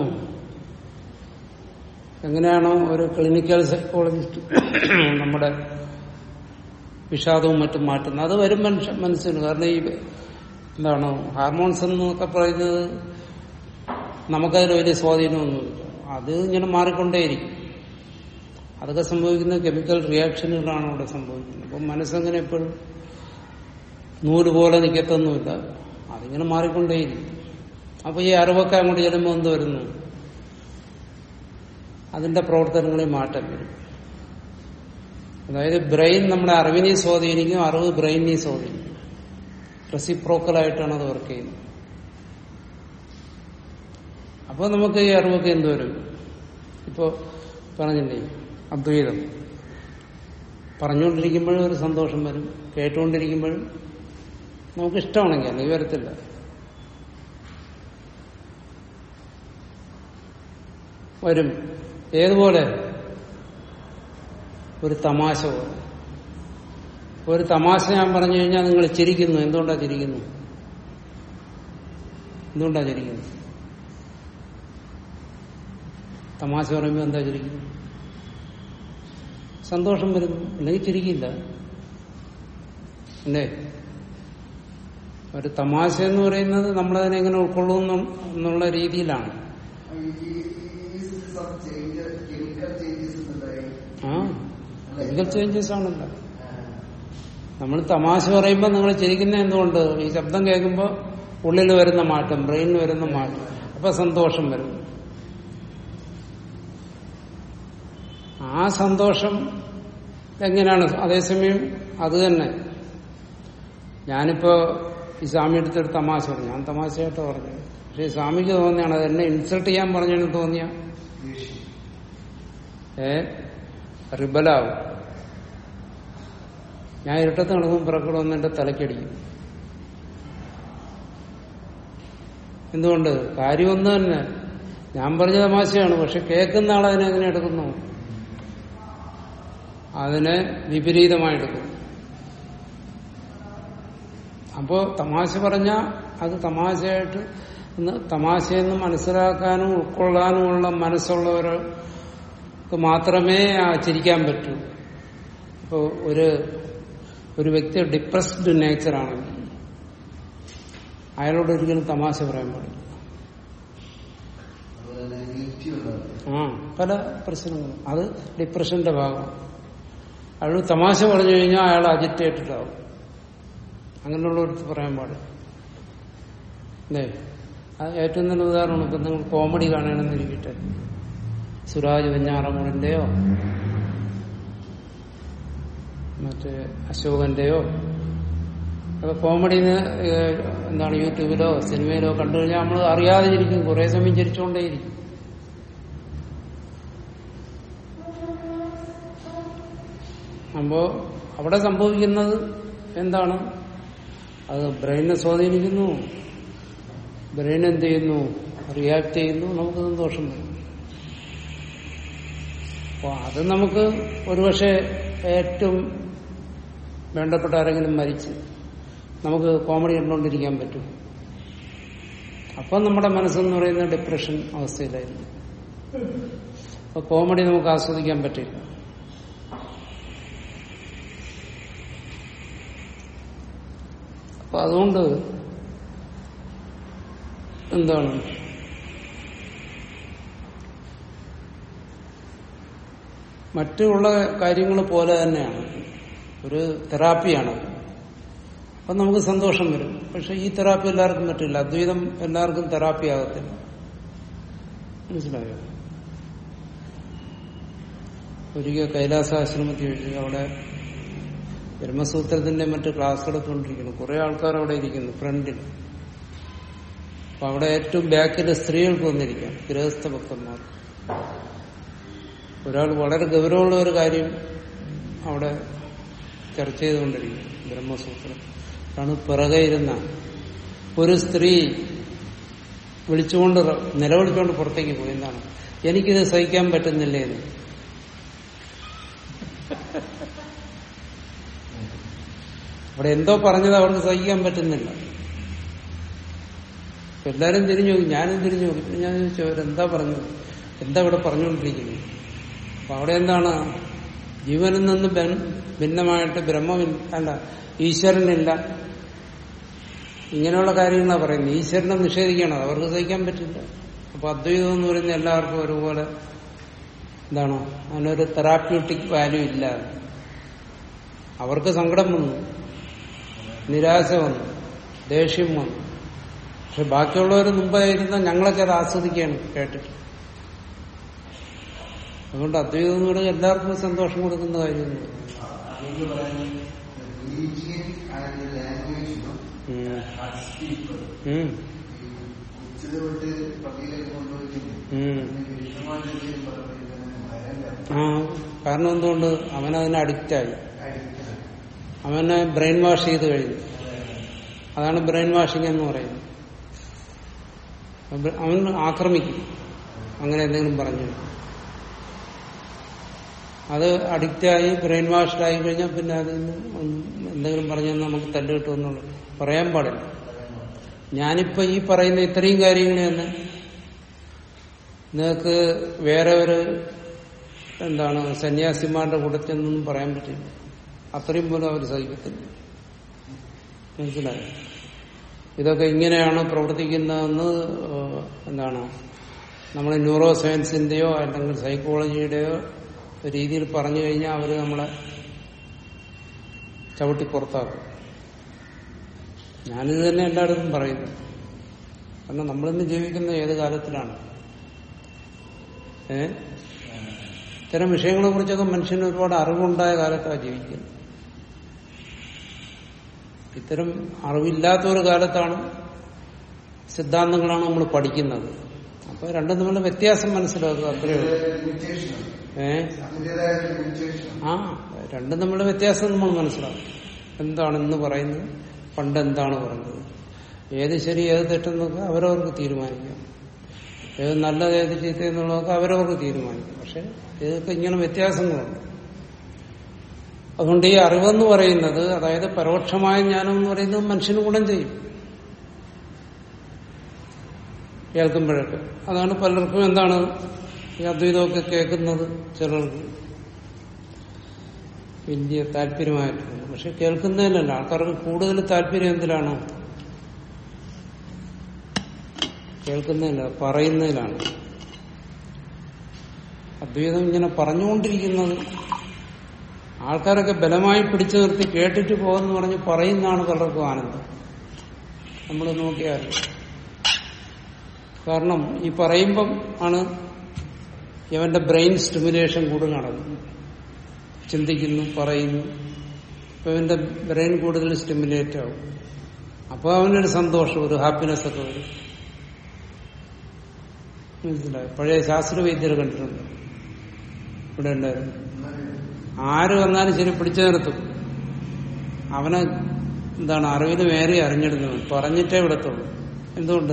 എങ്ങനെയാണോ ഒരു ക്ലിനിക്കൽ സൈക്കോളജിസ്റ്റ് നമ്മുടെ വിഷാദവും മറ്റും മാറ്റുന്നത് അത് വരും മനുഷ്യ മനസ്സിന് കാരണം ഈ എന്താണ് ഹാർമോൺസ് എന്നൊക്കെ പറയുന്നത് നമുക്കതിൽ വലിയ സ്വാധീനമൊന്നുമില്ല അത് ഇങ്ങനെ മാറിക്കൊണ്ടേയിരിക്കും അതൊക്കെ സംഭവിക്കുന്ന കെമിക്കൽ റിയാക്ഷനുകളാണ് അവിടെ സംഭവിക്കുന്നത് അപ്പം മനസ്സങ്ങനെ എപ്പോഴും നൂല് പോലെ നിൽക്കത്തൊന്നുമില്ല അതിങ്ങനെ മാറിക്കൊണ്ടേയിരിക്കും അപ്പൊ ഈ അറിവൊക്കെ അങ്ങോട്ട് ചെല്ലുമ്പോൾ എന്ത് വരുന്നു അതിന്റെ പ്രവർത്തനങ്ങളിൽ മാറ്റം വരും അതായത് ബ്രെയിൻ നമ്മുടെ അറിവിനെ സ്വാധീനിക്കും അറിവ് ബ്രെയിനിനെ സ്വാധീനിക്കും റെസിപ്രോക്കലായിട്ടാണ് അത് വർക്ക് ചെയ്യുന്നത് അപ്പോൾ നമുക്ക് ഈ അറിവൊക്കെ എന്ത് വരും ഇപ്പോ പറഞ്ഞില്ലേ അദ്വൈതം പറഞ്ഞുകൊണ്ടിരിക്കുമ്പോഴും ഒരു സന്തോഷം വരും കേട്ടുകൊണ്ടിരിക്കുമ്പോഴും നമുക്ക് ഇഷ്ടമാണെങ്കിൽ അല്ലെങ്കിൽ വരത്തില്ല വരും ഏതുപോലെ ഒരു തമാശ പോലെ ഒരു തമാശ ഞാൻ പറഞ്ഞു കഴിഞ്ഞാൽ നിങ്ങൾ ചിരിക്കുന്നു എന്തുകൊണ്ടാ ചിരിക്കുന്നു എന്തുകൊണ്ടാ ചിരിക്കുന്നു തമാശ പറയുമ്പോൾ എന്താ ചിരിക്കുന്നു സന്തോഷം വരുന്നു അല്ലെങ്കിൽ ചിരിക്കില്ല അല്ലേ ഒരു തമാശ എന്ന് പറയുന്നത് നമ്മളതിനെ എങ്ങനെ ഉൾക്കൊള്ളുന്നു എന്നുള്ള രീതിയിലാണ് കെമിക്കൽ ചേഞ്ചസ് ഉണ്ടായി ആ ഫിസിക്കൽ ചേഞ്ചസ് ആണല്ലോ നമ്മൾ തമാശ പറയുമ്പോൾ നിങ്ങൾ ചിരിക്കുന്ന എന്തുകൊണ്ട് ഈ ശബ്ദം കേൾക്കുമ്പോൾ ഉള്ളിൽ വരുന്ന മാറ്റം ബ്രെയിനിൽ വരുന്ന മാറ്റം അപ്പൊ സന്തോഷം വരും ആ സന്തോഷം എങ്ങനെയാണ് അതേസമയം അത് തന്നെ ഞാനിപ്പോ ഈ സ്വാമി എടുത്തൊരു തമാശ പറഞ്ഞു ഞാൻ തമാശയായിട്ട് പറഞ്ഞു പക്ഷെ സ്വാമിക്ക് തോന്നിയാണ് അത് എന്നെ ഇൻസൾട്ട് ചെയ്യാൻ പറഞ്ഞെന്ന് തോന്നിയ ഏ റിബലാവും ഞാൻ ഇരുട്ടത്ത് നടക്കും പിറക്കട വന്ന് എന്റെ തലക്കടിക്കും എന്തുകൊണ്ട് കാര്യം ഒന്ന് തന്നെ ഞാൻ പറഞ്ഞ തമാശയാണ് പക്ഷെ കേൾക്കുന്ന ആൾ അതിനെ എങ്ങനെ എടുക്കുന്നു അതിനെ വിപരീതമായെടുക്കുന്നു അപ്പോ തമാശ പറഞ്ഞ അത് തമാശയായിട്ട് ഒന്ന് തമാശയെന്ന് മനസ്സിലാക്കാനും ഉൾക്കൊള്ളാനുമുള്ള മനസ്സുള്ളവർക്ക് മാത്രമേ ആചരിക്കാൻ പറ്റൂ ഇപ്പോ ഒരു ഒരു വ്യക്തി ഡിപ്രസ്ഡ് നേച്ചറാണെങ്കിൽ അയാളോട് ഒരിക്കലും തമാശ പറയാൻ പാടില്ല അതുപോലെ നെഗറ്റീവ് ഉണ്ടാവും ആ പല പ്രശ്നങ്ങളും അത് ഡിപ്രഷന്റെ ഭാഗം അയാൾ തമാശ പറഞ്ഞു കഴിഞ്ഞാൽ അയാൾ അജിറ്റേറ്റഡ് ആവും അങ്ങനെയുള്ളവർക്ക് പറയാൻ പാടില്ല അല്ലേ അത് ഏറ്റവും നല്ല ഉദാഹരണമാണ് ഇപ്പം നിങ്ങൾ കോമഡി കാണണമെന്നിരിക്കട്ടെ സുരാജ് വെഞ്ഞാറമൂടിന്റെയോ മറ്റേ അശോകന്റെയോ ഒക്കെ കോമഡി എന്താണ് യൂട്യൂബിലോ സിനിമയിലോ കണ്ടു കഴിഞ്ഞാൽ നമ്മൾ അറിയാതെ ഇരിക്കും കുറെ സമയം ചിരിച്ചുകൊണ്ടേയിരിക്കും അപ്പോ അവിടെ സംഭവിക്കുന്നത് എന്താണ് അത് ബ്രെയിനെ സ്വാധീനിക്കുന്നു ബ്രെയിൻ എന്ത് ചെയ്യുന്നു റിയാക്ട് ചെയ്യുന്നു നമുക്ക് സന്തോഷം വരും അപ്പൊ അത് നമുക്ക് ഒരുപക്ഷെ ഏറ്റവും വേണ്ടപ്പെട്ട ആരെങ്കിലും മരിച്ച് നമുക്ക് കോമഡി കണ്ടുകൊണ്ടിരിക്കാൻ പറ്റും അപ്പം നമ്മുടെ മനസ്സെന്ന് പറയുന്ന ഡിപ്രഷൻ അവസ്ഥയിലായിരിക്കും അപ്പൊ കോമഡി നമുക്ക് ആസ്വദിക്കാൻ പറ്റില്ല അപ്പൊ അതുകൊണ്ട് എന്താണ് മറ്റുള്ള കാര്യങ്ങൾ പോലെ തന്നെയാണ് ഒരു തെറാപ്പിയാണ് അപ്പൊ നമുക്ക് സന്തോഷം വരും പക്ഷെ ഈ തെറാപ്പി എല്ലാവർക്കും പറ്റില്ല അദ്വൈതം എല്ലാവർക്കും തെറാപ്പി ആകത്തില്ല മനസ്സിലായോ ഒരിക്കൽ കൈലാസാശ്രമത്തിൽ വെച്ച് അവിടെ ബ്രഹ്മസൂത്രത്തിന്റെ മറ്റ് ക്ലാസ് എടുത്തുകൊണ്ടിരിക്കുന്നു കുറെ ആൾക്കാർ അവിടെ ഇരിക്കുന്നു ഫ്രണ്ടിൽ അപ്പൊ അവിടെ ഏറ്റവും ബാക്കിൽ സ്ത്രീകൾക്ക് വന്നിരിക്കാം ഗൃഹസ്ഥ ഭക്തന്മാർ ഒരാൾ വളരെ ഗൗരവമുള്ള ഒരു കാര്യം അവിടെ ചർച്ച ചെയ്തുകൊണ്ടിരിക്കും ബ്രഹ്മസൂത്രം അതാണ് പിറകെ ഇരുന്ന ഒരു സ്ത്രീ വിളിച്ചുകൊണ്ട് നിലവിളിച്ചുകൊണ്ട് പുറത്തേക്ക് പോയി എന്താണ് എനിക്കിത് സഹിക്കാൻ പറ്റുന്നില്ലേ എന്ന് അവിടെ എന്തോ പറഞ്ഞത് അവർക്ക് സഹിക്കാൻ പറ്റുന്നില്ല അപ്പൊ എല്ലാരും തിരിഞ്ഞു നോക്കി ഞാനും തിരിഞ്ഞു നോക്കി പിന്നെ ഞാൻ ചോദിച്ചു അവരെന്താ പറഞ്ഞത് എന്താ ഇവിടെ പറഞ്ഞുകൊണ്ടിരിക്കുന്നത് അപ്പൊ അവിടെ എന്താണ് ജീവനിൽ നിന്ന് ബൻ- ഭിന്നമായിട്ട് ബ്രഹ്മമില്ല അല്ല ഈശ്വരനില്ല ഇങ്ങനെയുള്ള കാര്യങ്ങളാണ് പറയുന്നത് ഈശ്വരനെ നിഷേധിക്കണം അവർക്ക് സഹിക്കാൻ പറ്റില്ല അപ്പൊ അദ്വൈതം എന്ന് പറയുന്നത് എല്ലാവർക്കും ഒരുപോലെ എന്താണോ അതിനൊരു തെറാപ്യൂട്ടിക് വാല്യൂ ഇല്ല അവർക്ക് സങ്കടം വന്നു നിരാശ വന്നു ദേഷ്യം വന്നു പക്ഷെ ബാക്കിയുള്ളവർ മുമ്പായിരുന്ന ഞങ്ങളൊക്കെ അത് ആസ്വദിക്കുകയാണ് കേട്ടിട്ട് അതുകൊണ്ട് അദ്വൈതം എന്ന് പറയുന്നത് എല്ലാവർക്കും സന്തോഷം കൊടുക്കുന്ന കാര്യമൊന്നും അതുകൊണ്ട് പറയുന്നത് റിലീജിയൻ ആൻഡ് ലാംഗ്വേജിനും ഉം. പീപ്പിൾ ഉം. ഉച്ചത് തൊട്ട് പള്ളിയിലേക്ക് കൊണ്ടുപോയിട്ടുണ്ട് ഉം. വിഷമായിട്ട് എന്തെങ്കിലും പറയുമ്പോഴത്തേനും ഭയങ്കര ആ കാരണം എന്തുകൊണ്ട് അവനതിന് അഡിക്റ്റായി അടിക്കണം അവനെ ബ്രെയിൻ വാഷ് ചെയ്ത് കഴിഞ്ഞു അതാണ് ബ്രെയിൻ വാഷിംഗ് എന്ന് പറയുന്നത് അപ്പൊ അവൻ ആക്രമിക്കും അങ്ങനെ എന്തെങ്കിലും പറഞ്ഞു അത് അഡിക്റ്റായി ബ്രെയിൻ വാഷ്ഡായി കഴിഞ്ഞാൽ പിന്നെ അതിൽ നിന്ന് ഒന്നും എന്തെങ്കിലും പറഞ്ഞാൽ നമുക്ക് തല്ല് കിട്ടുമെന്നുള്ളത് പറയാൻ പാടില്ല ഞാനിപ്പോ ഈ പറയുന്ന ഇത്രയും കാര്യങ്ങൾ തന്നെ നിങ്ങൾക്ക് വേറെ ഒരു എന്താണ് സന്യാസിമാരുടെ കൂട്ടത്തിനൊന്നും പറയാൻ പറ്റില്ല അത്രയും പോലും അവർ സഹിക്കത്തില്ല മനസ്സിലായി ഇതൊക്കെ ഇങ്ങനെയാണ് പ്രവർത്തിക്കുന്നതെന്ന് ഏഹ്, എന്താണ് നമ്മൾ ന്യൂറോ സയൻസിന്റെയോ അല്ലെങ്കിൽ സൈക്കോളജിയുടെയോ രീതിയിൽ പറഞ്ഞു കഴിഞ്ഞാൽ അവർ നമ്മളെ ചവിട്ടി പുറത്താക്കും ഞാനിത് തന്നെ എല്ലായിടത്തും പറയുന്നു കാരണം നമ്മളിന്ന് ജീവിക്കുന്ന ഏത് കാലത്തിലാണ് ഏ ഇത്തരം വിഷയങ്ങളെ കുറിച്ചൊക്കെ മനുഷ്യന് ഒരുപാട് അറിവുണ്ടായ കാലത്താണ് ജീവിക്കുന്നത് ഇത്തരം അറിവില്ലാത്ത ഒരു കാലത്താണ് സിദ്ധാന്തങ്ങളാണ് നമ്മൾ പഠിക്കുന്നത് അപ്പൊ രണ്ടും തമ്മിലുള്ള വ്യത്യാസം മനസ്സിലാക്കുക അത്രയേ ഉള്ളൂ ലിമിറ്റേഷൻ ഏ അതിൻ്റെതായ ലിമിറ്റേഷൻ ആ രണ്ടും തമ്മിലുള്ള വ്യത്യാസം നമ്മൾ മനസ്സിലാക്കും എന്താണ് ഇന്ന് പറയുന്നത് പണ്ട് എന്താണ് പറഞ്ഞത് ഏത് ശരി ഏത് തെറ്റെന്നൊക്കെ അവരവർക്ക് തീരുമാനിക്കാം ഏത് നല്ലത് ഏത് ചീത്ത എന്നുള്ളതൊക്കെ അവരവർക്ക് തീരുമാനിക്കാം പക്ഷെ ഇതൊക്കെ ഇങ്ങനെ വ്യത്യാസങ്ങളുണ്ട് അതുകൊണ്ട് ഈ അറിവെന്ന് പറയുന്നത് അതായത് പരോക്ഷമായ ജ്ഞാനം എന്ന് പറയുന്നത് മനുഷ്യന് ഗുണം ചെയ്യും കേൾക്കുമ്പോഴൊക്കെ അതാണ് പലർക്കും എന്താണ് ഈ അദ്വൈതമൊക്കെ കേൾക്കുന്നത് ചിലർക്ക് വലിയ താല്പര്യമായിട്ടുണ്ട് പക്ഷെ കേൾക്കുന്നതിലല്ല ആൾക്കാർക്ക് കൂടുതൽ താല്പര്യം എന്തിലാണ് കേൾക്കുന്നതില്ല പറയുന്നതിലാണ് അദ്വൈതം ഇങ്ങനെ പറഞ്ഞുകൊണ്ടിരിക്കുന്നത് ആൾക്കാരൊക്കെ ബലമായി പിടിച്ചു നിർത്തി കേട്ടിട്ട് പോകുമെന്ന് പറഞ്ഞ് പറയുന്നതാണ് പലർക്കും ആനന്ദം നമ്മൾ നോക്കിയാൽ കാരണം ഈ പറയുമ്പം ആണ് ഇവന്റെ ബ്രെയിൻ സ്റ്റിമുലേഷൻ കൂടുതൽ നടക്കുന്നു ചിന്തിക്കുന്നു പറയുന്നു അപ്പൊ ഇവന്റെ ബ്രെയിൻ കൂടുതൽ സ്റ്റിമുലേറ്റ് ആവും അപ്പൊ അവനൊരു സന്തോഷം ഒരു ഹാപ്പിനെസ് ഒക്കെ വരും മനസ്സിലായി പഴയ ശാസ്ത്രവൈദ്യർ കണ്ടിട്ടുണ്ട് ഇവിടെ ഉണ്ടായിരുന്നു ആര് വന്നാലും ശരി പിടിച്ചു നിർത്തും അവനെ എന്താണ് അറിവിന് മേരെ അറിഞ്ഞിടുന്നവൻ പറഞ്ഞിട്ടേ വിടത്തുള്ളൂ എന്തുകൊണ്ട്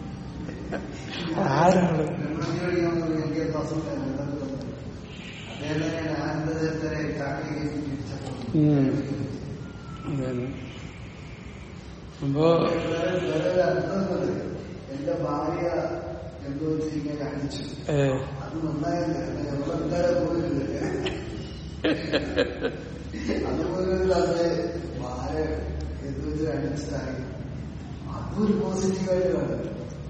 ആരാണ് എനിക്ക് വസന്ത അദ്ദേഹം തന്നെയാണ് ആനന്ദത്തെ ചാക്രികയിൽ തിരിച്ചപ്പോൾ ഉം. അതന്നെ. അപ്പോ വേറെ വേറെ അർത്ഥമുള്ളത് എന്റെ ഭാര്യ എന്തോ വെച്ചിങ്ങനെ അടിച്ചു ഏ, അത് നന്നായില്ല എവിടെ പോയില്ല അതുപോലെ അത് ഭാര്യ എന്തോ വെച്ച് അടിച്ചതായി അതൊരു പോസിറ്റീവായിട്ട് കാണും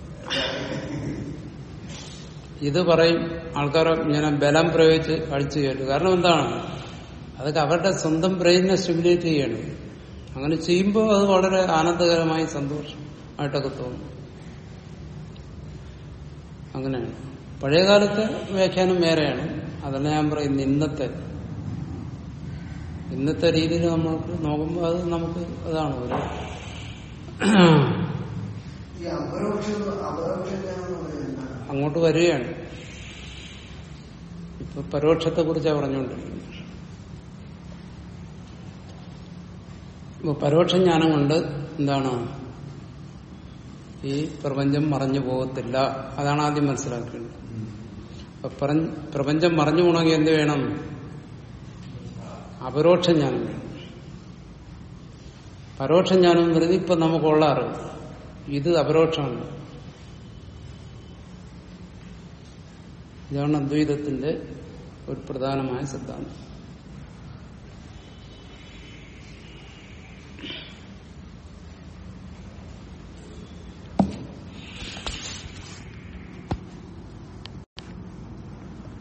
ഇത് പറയും ആൾക്കാർ ഇങ്ങനെ ബലം പ്രയോഗിച്ച് അടിച്ചു കേട്ടു കാരണം എന്താണ് അതൊക്കെ അവരുടെ സ്വന്തം ബ്രെയിനിനെ സ്റ്റിമുലേറ്റ് ചെയ്യണം അങ്ങനെ ചെയ്യുമ്പോൾ അത് വളരെ ആനന്ദകരമായി സന്തോഷം ആയിട്ടൊക്കെ തോന്നും അങ്ങനെയാണ് പഴയകാലത്തെ വ്യാഖ്യാനം വേറെയാണ് അതല്ല ഞാൻ പറയുന്നത് ഇന്നത്തെ ഇന്നത്തെ രീതിയിൽ നമുക്ക് നോക്കുമ്പോൾ അത് നമുക്ക് അതാണ് ഒരു ഈ അപരോക്ഷം അപരോക്ഷജ്ഞാനം പറയുന്നത് എന്താണ് അങ്ങോട്ട് വരികയാണ് ഇപ്പൊ പരോക്ഷത്തെ കുറിച്ചാണ് പറഞ്ഞുകൊണ്ടിരിക്കുന്നത് ഇപ്പൊ പരോക്ഷ ജ്ഞാനം കൊണ്ട് എന്താണ് ഈ പ്രപഞ്ചം മറഞ്ഞു പോകത്തില്ല അതാണ് ആദ്യം മനസ്സിലാക്കേണ്ടത് അപ്പൊ പറ- പ്രപഞ്ചം മറഞ്ഞു പോകണമെങ്കിൽ എന്ത് വേണം അപരോക്ഷ ജ്ഞാനം വേണം പരോക്ഷ ജ്ഞാനം എന്ന് പറയുന്നത് ഇപ്പൊ നമുക്കുള്ള അറിവ് ഇത് അപരോക്ഷമാണ് ഇതാണ് അദ്വൈതത്തിന്റെ ഒരു പ്രധാനമായ സിദ്ധാന്തം